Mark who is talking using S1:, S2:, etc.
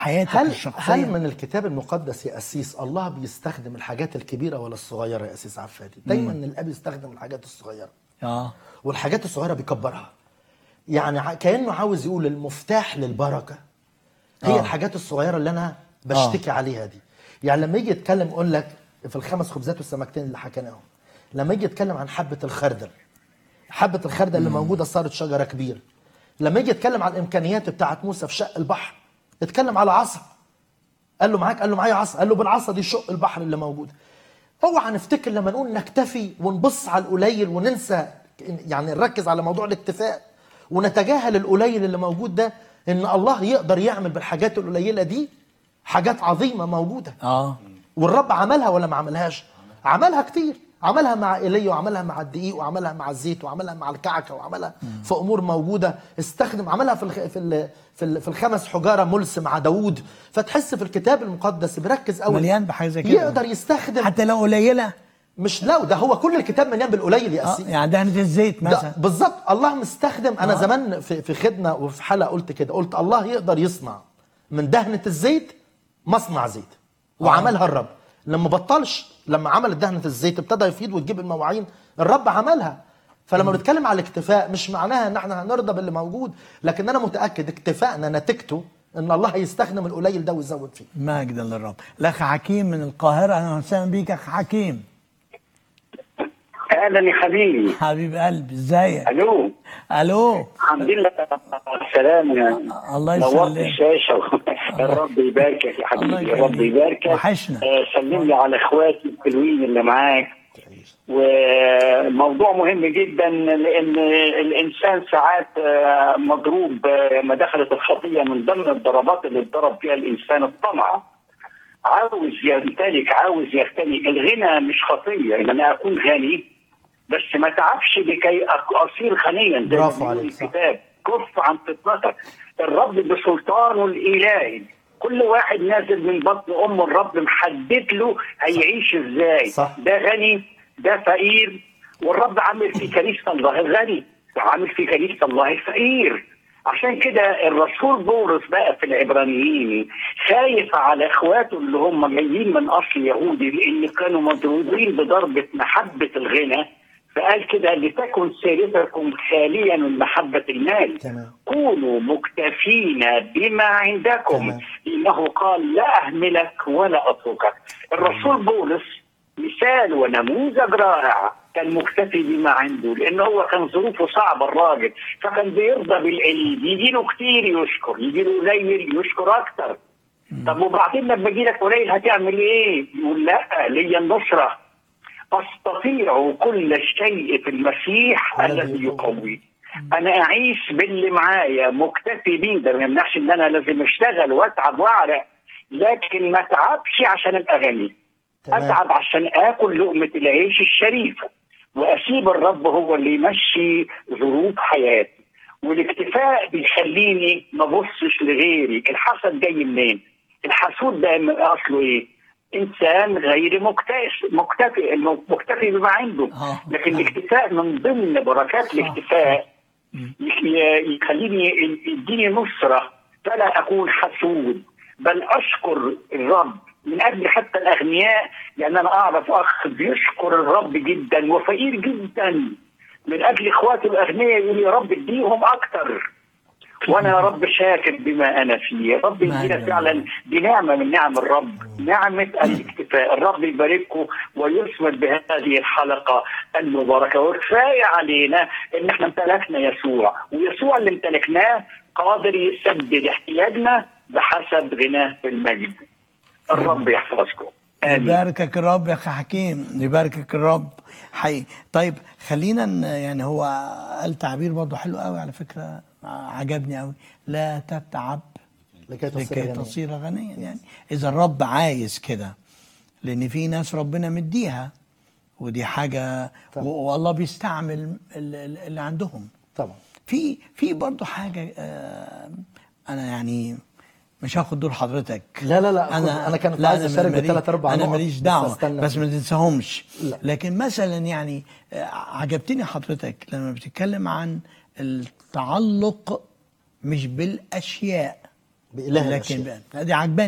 S1: حياتك
S2: هل
S1: الشخصيه
S2: هل من الكتاب المقدس يا أسيس الله بيستخدم الحاجات الكبيرة ولا الصغيرة يا أسيس عفادي؟ دايما الأب يستخدم الحاجات الصغيرة
S1: اه
S2: والحاجات الصغيرة بيكبرها يعني ع- كأنه عاوز يقول المفتاح للبركة هي
S1: آه.
S2: الحاجات الصغيرة اللي أنا بشتكي عليها دي يعني لما يجي يتكلم يقول لك في الخمس خبزات والسمكتين اللي حكيناهم لما يجي يتكلم عن حبة الخردل حبة الخردل اللي موجودة صارت شجرة كبيرة لما يجي يتكلم عن الإمكانيات بتاعت موسى في شق البحر اتكلم على عصا قال له معاك قال له معايا عصا قال له بالعصا دي شق البحر اللي موجود اوعى نفتكر لما نقول نكتفي ونبص على القليل وننسى يعني نركز على موضوع الاكتفاء ونتجاهل القليل اللي موجود ده ان الله يقدر يعمل بالحاجات القليله دي حاجات عظيمه موجوده
S1: اه
S2: والرب عملها ولا ما عملهاش عملها كتير عملها مع ايليا وعملها مع الدقيق وعملها مع الزيت وعملها مع الكعكه وعملها في امور موجوده استخدم عملها في الخ... في ال... في, ال... في الخمس حجاره ملس مع داوود فتحس في الكتاب المقدس بيركز قوي
S1: مليان بحاجه زي كده
S2: يقدر يستخدم
S1: حتى لو قليله
S2: مش لو ده هو كل الكتاب مليان بالقليل يا
S1: اه
S2: أسيس
S1: يعني دهنه الزيت
S2: ده
S1: مثلا
S2: بالظبط الله مستخدم انا
S1: آه.
S2: زمان في في خدمه وفي حلقه قلت كده قلت الله يقدر يصنع من دهنه الزيت مصنع زيت وعملها الرب لما بطلش لما عمل دهنه الزيت ابتدى يفيض وتجيب المواعين الرب عملها فلما بنتكلم على الاكتفاء مش معناها ان احنا هنرضى باللي موجود لكن انا متاكد اكتفائنا نتيجته ان الله هيستخدم القليل ده ويزود فيه
S1: مجدا للرب الاخ حكيم من القاهره اهلا وسهلا بيك اخ حكيم
S3: اهلا يا حبيبي
S1: حبيب قلبي ازيك
S3: الو
S1: الو
S3: الحمد لله على السلام يعني
S1: الله
S3: نورت
S1: يسلمك.
S3: الشاشه الرب يباركك يا
S1: الله
S3: حبيبي الرب
S1: يخليك.
S3: يباركك
S1: وحشنا.
S3: آه، سلم لي على اخواتي الحلوين اللي معاك وموضوع مهم جدا لان الانسان ساعات آه، مضروب آه، ما دخلت الخطيه من ضمن الضربات اللي اتضرب فيها الانسان الطمع عاوز يمتلك عاوز يغتني الغنى مش خطيه ان انا اكون غني بس ما تعبش لكي أك- اصير غنيا زي ما
S2: برافو
S3: بيقول
S2: عليك، صح.
S3: الكتاب كف عن فطنتك الرب بسلطانه الالهي كل واحد نازل من بطن ام الرب محدد له هيعيش ازاي
S2: صح.
S3: ده غني ده فقير والرب عامل في كنيسه الله الغني وعامل في كنيسه الله الفقير عشان كده الرسول بولس بقى في العبرانيين خايف على اخواته اللي هم جايين من اصل يهودي لان كانوا مضروبين بضربه محبه الغنى فقال كده لتكن سيرتكم خاليا من محبه المال
S2: تمام.
S3: كونوا مكتفين بما عندكم
S2: تمام.
S3: انه قال لا اهملك ولا اتركك الرسول بولس مثال ونموذج رائع كان مكتفي بما عنده لان هو كان ظروفه صعبه الراجل فكان بيرضى بالقليل يجي له كتير يشكر يجي له قليل يشكر اكتر طب وبعدين لما يجي لك قليل هتعمل ايه؟ يقول لا ليا النصره استطيع كل شيء في المسيح
S2: الذي
S3: الذي
S2: يقوي.
S3: يقوي انا اعيش باللي معايا مكتفي بيه ده ما يمنعش ان انا لازم اشتغل واتعب واعرق لكن ما اتعبش عشان ابقى غني
S2: تمام.
S3: اتعب عشان اكل لقمه العيش الشريفه واسيب الرب هو اللي يمشي ظروف حياتي والاكتفاء بيخليني ما ابصش لغيري الحسد جاي منين الحسود ده اصله ايه انسان غير مكتفي مكتفي مكتفي بما عنده
S1: آه.
S3: لكن الاكتفاء من ضمن بركات الاكتفاء ي- يخليني يديني نصرة فلا أكون حسود بل أشكر الرب من أجل حتى الأغنياء لأن أنا أعرف أخ بيشكر الرب جدا وفقير جدا من أجل إخواته الأغنياء يقول يا رب اديهم أكتر وأنا يا رب شاكر بما أنا فيه يا رب
S1: ما
S3: يدينا
S1: أنا.
S3: فعلا دي نعمة من نعم الرب نعمة الاكتفاء الرب يبارككم ويثمر بهذه الحلقة المباركة وكفاية علينا ان احنا امتلكنا يسوع ويسوع اللي امتلكناه قادر يسدد احتياجنا بحسب غناه في المجد الرب يحفظكم آمين
S1: يباركك الرب يا اخي حكيم يباركك الرب حقيقي طيب خلينا ن- يعني هو قال تعبير برضه حلو قوي على فكره عجبني قوي لا تتعب
S2: لكي تصير
S1: لكي
S2: غنيا.
S1: تصير غنيا يعني اذا الرب عايز كده لان في ناس ربنا مديها ودي حاجه
S2: طبعا.
S1: و- والله بيستعمل ال- ال- اللي عندهم
S2: طبعا
S1: في في برضه حاجه آه، انا يعني مش هاخد دور حضرتك
S2: لا لا لا خد. أنا كنت
S1: لا،
S2: عايز
S1: أنا
S2: أشارك
S1: مالي-
S2: بثلاث أربع
S1: انا
S2: نقط،
S1: ماليش
S2: بس
S1: دعوه
S2: أستنى.
S1: بس ما تنساهمش
S2: لا.
S1: لكن مثلا يعني آه، عجبتني حضرتك لما بتتكلم عن التعلق مش بالاشياء
S2: بإله
S1: لكن
S2: الأشياء
S1: بقى- دي عجباني